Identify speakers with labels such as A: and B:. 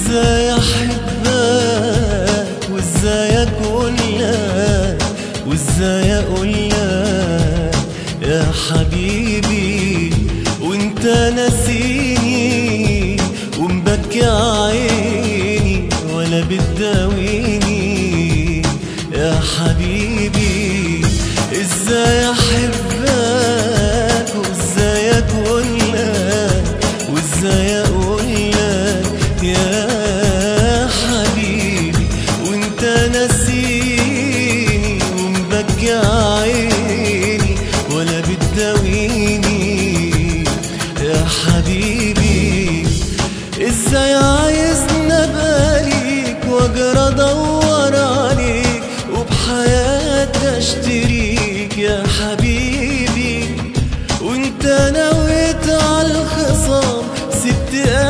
A: ازاي احبك وازاي اقول لك وازاي اقول لك يا حبيبي وانت ناسيني ومبكي عيني ولا بتداويني يا حبيبي ازاي احبك وازاي اقول لك وازاي اقول لك يا حبيبي وانت ناسيني ومبكي عيني ولا بتداويني يا حبيبي ازاي عايزنا باليك واجرى ادور عليك وبحياتي اشتريك يا حبيبي وانت نويت على الخصام سبت